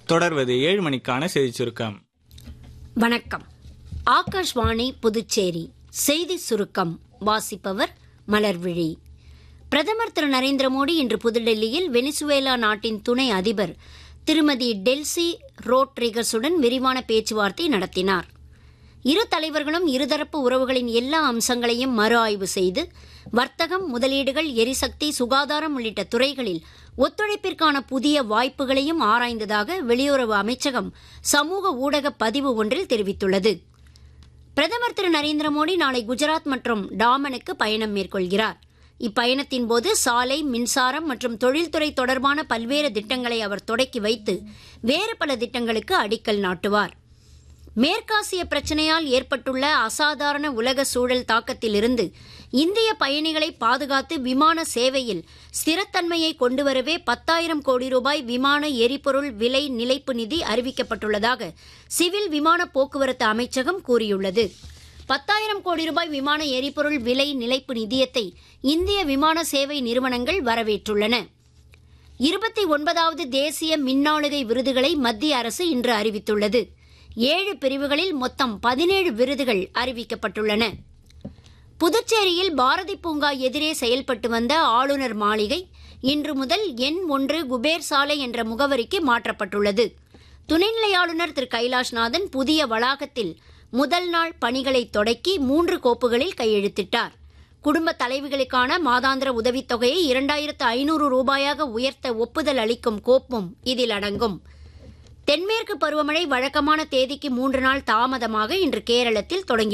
தொடர்வது ஏழு மணிக்கான செய்திச் சுருக்கம் வணக்கம் ஆகாஷ்வாணி புதுச்சேரி செய்தி சுருக்கம் வாசிப்பவர் மலர்விழி பிரதமர் திரு நரேந்திர மோடி இன்று புதுடெல்லியில் வெனிசுவேலா நாட்டின் துணை அதிபர் திருமதி டெல்சி ரோட்ரிகஸுடன் விரிவான பேச்சுவார்த்தை நடத்தினார் இரு தலைவர்களும் இருதரப்பு உறவுகளின் எல்லா அம்சங்களையும் மறு ஆய்வு செய்து வர்த்தகம் முதலீடுகள் எரிசக்தி சுகாதாரம் உள்ளிட்ட துறைகளில் ஒத்துழைப்பிற்கான புதிய வாய்ப்புகளையும் ஆராய்ந்ததாக வெளியுறவு அமைச்சகம் சமூக ஊடக பதிவு ஒன்றில் தெரிவித்துள்ளது பிரதமர் திரு நரேந்திர மோடி நாளை குஜராத் மற்றும் டாமனுக்கு பயணம் மேற்கொள்கிறார் இப்பயணத்தின் போது சாலை மின்சாரம் மற்றும் தொழில்துறை தொடர்பான பல்வேறு திட்டங்களை அவர் தொடக்கி வைத்து வேறு பல திட்டங்களுக்கு அடிக்கல் நாட்டுவார் மேற்காசிய பிரச்சனையால் ஏற்பட்டுள்ள அசாதாரண உலக சூழல் தாக்கத்திலிருந்து இந்திய பயணிகளை பாதுகாத்து விமான சேவையில் ஸ்திரத்தன்மையை கொண்டுவரவே பத்தாயிரம் கோடி ரூபாய் விமான எரிபொருள் விலை நிலைப்பு நிதி அறிவிக்கப்பட்டுள்ளதாக சிவில் விமான போக்குவரத்து அமைச்சகம் கூறியுள்ளது பத்தாயிரம் கோடி ரூபாய் விமான எரிபொருள் விலை நிலைப்பு நிதியத்தை இந்திய விமான சேவை நிறுவனங்கள் வரவேற்றுள்ளன இருபத்தி ஒன்பதாவது தேசிய மின்னாளுகை விருதுகளை மத்திய அரசு இன்று அறிவித்துள்ளது ஏழு பிரிவுகளில் மொத்தம் பதினேழு விருதுகள் அறிவிக்கப்பட்டுள்ளன புதுச்சேரியில் பாரதி பூங்கா எதிரே செயல்பட்டு வந்த ஆளுநர் மாளிகை இன்று முதல் எண் ஒன்று குபேர் சாலை என்ற முகவரிக்கு மாற்றப்பட்டுள்ளது துணைநிலை ஆளுநர் திரு கைலாஷ்நாதன் புதிய வளாகத்தில் முதல் நாள் பணிகளை தொடக்கி மூன்று கோப்புகளில் கையெழுத்திட்டார் குடும்ப தலைவிகளுக்கான மாதாந்திர உதவித்தொகையை இரண்டாயிரத்து ஐநூறு ரூபாயாக உயர்த்த ஒப்புதல் அளிக்கும் கோப்பும் இதில் அடங்கும் தென்மேற்கு பருவமழை வழக்கமான தேதிக்கு மூன்று நாள் தாமதமாக இன்று கேரளத்தில் தொடங்கி